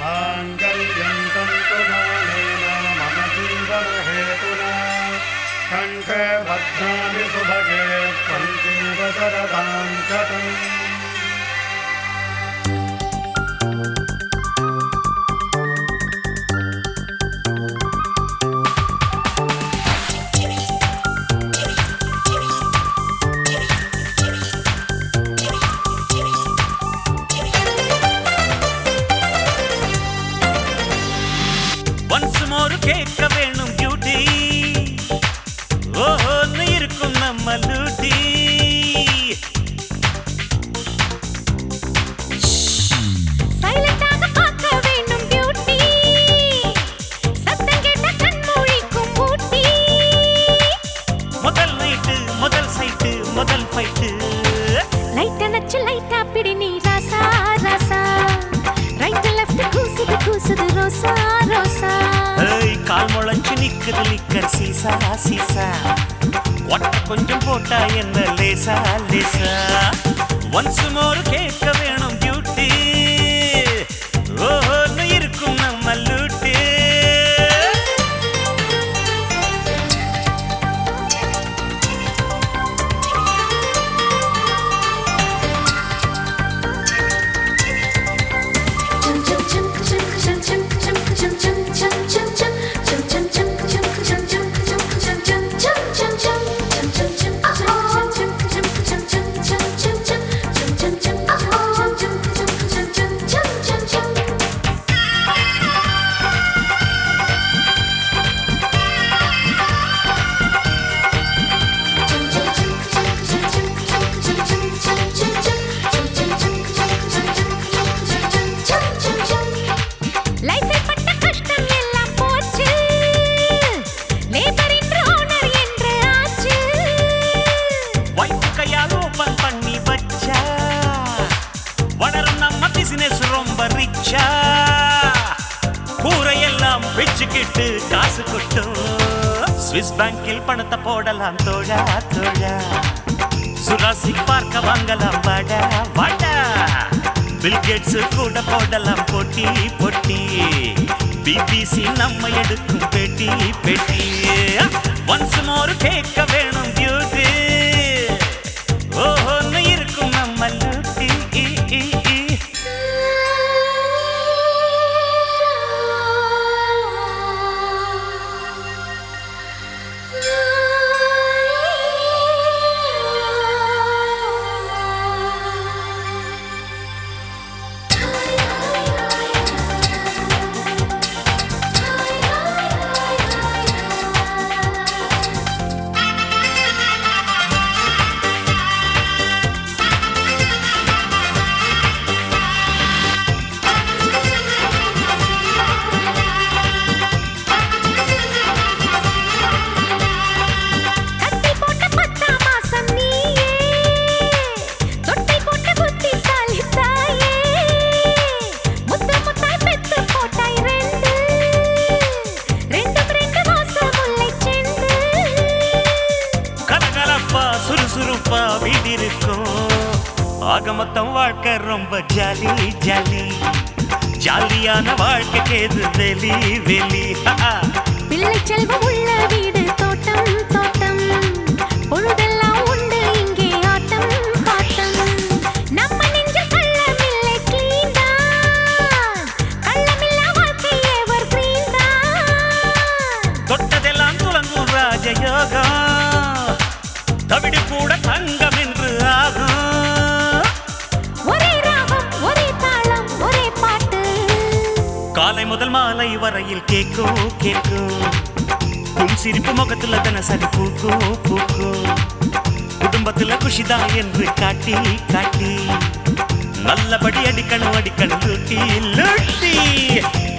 माङ्गल्यं तन्तुमानेन मम जीवनहेतुना कण्ठे भद्राणि सुभगे त्वं जीव शरदां शतम् ஒன்ஸ் மோர் கேட்க வேணும் பியூட்டி ஓஹோன்னு இருக்கும் நம்ம லூட்டி சைலண்டாக பார்க்க வேண்டும் பியூட்டி சத்தம் கேட்ட கண் மூழிக்கும் ஊட்டி முதல் நைட்டு முதல் சைட்டு முதல் ஃபைட்டு லைட் அணைச்சு லைட்டா பிடி நீ ராசா ராசா ரைட் லெஃப்ட் கூசுது கூசுது ரோசா ரோசா ஏய் கால் முளைச்சு நிக்குது லிக்கர் சீசா சீசா ஒட்ட கொஞ்சம் போட்டா என்ன லேசா லேசா ஒன்ஸ் மோர் கேட்க வேணும் பியூட்டி ஓஹோன்னு இருக்கும் நம்ம லூட்டி லைஃபில் பட்ட கஷ்டம் எல்லாம் போச்சு லேபர் என்று ஓனர் என்று ஆச்சு வைஃப் கையால் ஓபன் பண்ணி வச்சா வளரும் நம்ம பிசினஸ் ரொம்ப ரிச்சா கூரையெல்லாம் வச்சுக்கிட்டு காசு கொட்டும் ஸ்விஸ் பேங்கில் பணத்தை போடலாம் தோழா தோழா சுராசி பார்க்க வாங்கலாம் வாடா வாடா பில்கேட்ஸ் கூட போடலாம் போட்டி போட்டி பிபிசி நம்ம எடுக்கும் பேட்டி பேட்டி ஒன்ஸ் மோர் கேட்க வேணும் பியூட்டி ஓஹோன்னு இருக்கும் நம்ம லூட்டி ஈ, ஈ, ஈ. கட்டி போட்ட பத்தாம் மாசம் நீயே தொட்டி போட்ட புத்திசாலி தாயே முத்து முத்தாய் பெத்து போட்டாய் ரெண்டு ரெண்டும் ரெண்டு மாசம் முல்லை செண்டு கலகலப்பா சுறுசுறுப்பா வீடிருக்கும் ஆக மொத்தம் வாழ்க்கை ரொம்ப ஜாலி ஜாலி ஜாலியான வாழ்க்கைக்கு எது வெளி வெளி ஹா. பிள்ளை செல்வம் உள்ள வீடு தோட்டம் தோட்டம் பொழுதெல்லாம் உண்டு இங்கே ஆட்டம் பாட்டம் நம்ம நெஞ்சில் கள்ளமில்லை clean தான் கள்ளமில்லா வாழ்க்கை ever green தான் தொட்டதெல்லாம் துலங்கும் ராஜயோகம் தவிடு கூட தங்கம் என்று ஆகும் ஒரே ராகம் ஒரே தாளம் ஒரே பாட்டு காலை முதல் மாலை வரையில் கேக்கும் கேக்கும் உன் சிரிப்பு முகத்துல தினசரி பூக்கும் பூக்கும் குடும்பத்துல குஷிதா என்று காட்டி காட்டி நல்லபடி அடிக்கணும் அடிக்கணும் லூட்டி லூட்டி